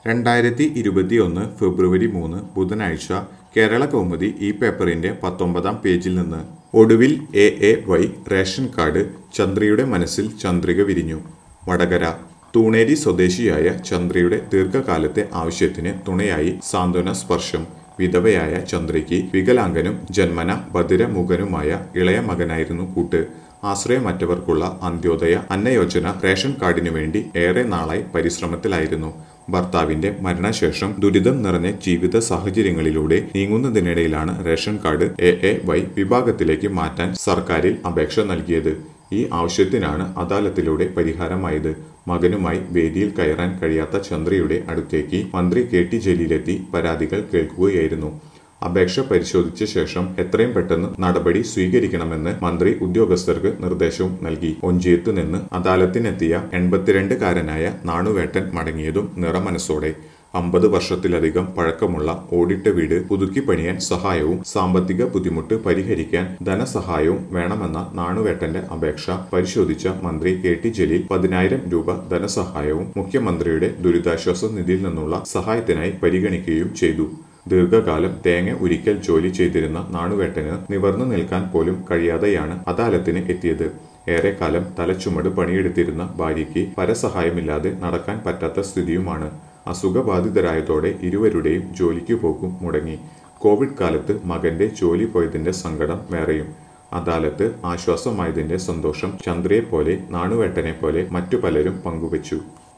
രണ്ടായിരത്തി ഇരുപത്തിയൊന്ന് ഫെബ്രുവരി മൂന്ന് ബുധനാഴ്ച കേരള കൗമുദി ഈ പേപ്പറിന്റെ പത്തൊമ്പതാം പേജിൽ നിന്ന് ഒടുവിൽ A A Y ration card ചന്ദ്രയുടെ മനസ്സിൽ ചന്ദ്രിക വിരിഞ്ഞു വടകര തൂണേരി സ്വദേശിയായ ചന്ദ്രയുടെ ദീർഘകാലത്തെ ആവശ്യത്തിന് തുണയായി സാന്ത്വന സ്പർശം വിധവയായ ചന്ദ്രയ്ക്ക് വികലാംഗനും ജന്മന ബധിരമുഖനുമായ ഇളയ മകനായിരുന്നു കൂട്ട് ആശ്രയമറ്റവർക്കുള്ള അന്ത്യോദയ അന്നയോജന റേഷൻ കാർഡിനു വേണ്ടി ഏറെ നാളായി പരിശ്രമത്തിലായിരുന്നു ഭർത്താവിന്റെ മരണശേഷം ദുരിതം നിറഞ്ഞ ജീവിത സാഹചര്യങ്ങളിലൂടെ നീങ്ങുന്നതിനിടയിലാണ് ration card A A Y വിഭാഗത്തിലേക്ക് മാറ്റാൻ സർക്കാരിൽ അപേക്ഷ നൽകിയത് ഈ ആവശ്യത്തിനാണ് അദാലത്തിലൂടെ പരിഹാരമായത് മകനുമായി വേദിയിൽ കയറാൻ കഴിയാത്ത ചന്ദ്രയുടെ അടുത്തേക്ക് മന്ത്രി കെ ടി ജലീലെത്തി പരാതികൾ കേൾക്കുകയായിരുന്നു അപേക്ഷ പരിശോധിച്ച ശേഷം എത്രയും പെട്ടെന്ന് നടപടി സ്വീകരിക്കണമെന്ന് മന്ത്രി ഉദ്യോഗസ്ഥർക്ക് നിർദ്ദേശവും നൽകി ഒഞ്ചിയത്ത് നിന്ന് അദാലത്തിനെത്തിയ എൺപത്തിരണ്ടുകാരനായ നാണുവേട്ടൻ മടങ്ങിയതും നിറമനസ്സോടെ അമ്പത് വർഷത്തിലധികം പഴക്കമുള്ള ഓടിട്ട വീട് പുതുക്കി പണിയാൻ സഹായവും സാമ്പത്തിക ബുദ്ധിമുട്ട് പരിഹരിക്കാൻ ധനസഹായവും വേണമെന്ന നാണുവേട്ടന്റെ അപേക്ഷ പരിശോധിച്ച മന്ത്രി കെ ടി ജലീൽ പതിനായിരം രൂപ ധനസഹായവും മുഖ്യമന്ത്രിയുടെ ദുരിതാശ്വാസ നിധിയിൽ നിന്നുള്ള സഹായത്തിനായി പരിഗണിക്കുകയും ചെയ്തു ദീർഘകാലം തേങ്ങ ഉരിക്കൽ ജോലി ചെയ്തിരുന്ന നാണുവേട്ടന് നിവർന്നു നിൽക്കാൻ പോലും കഴിയാതെയാണ് അദാലത്തിന് എത്തിയത് ഏറെക്കാലം തലച്ചുമട് പണിയെടുത്തിരുന്ന ഭാര്യയ്ക്ക് പരസഹായമില്ലാതെ നടക്കാൻ പറ്റാത്ത സ്ഥിതിയുമാണ് അസുഖബാധിതരായതോടെ ഇരുവരുടെയും ജോലിക്ക് പോക്കും മുടങ്ങി കോവിഡ് കാലത്ത് മകന്റെ ജോലി പോയതിന്റെ സങ്കടം വേറെയും അദാലത്ത് ആശ്വാസമായതിന്റെ സന്തോഷം ചന്ദ്രയെപ്പോലെ നാണുവേട്ടനെ പോലെ മറ്റു പലരും പങ്കുവച്ചു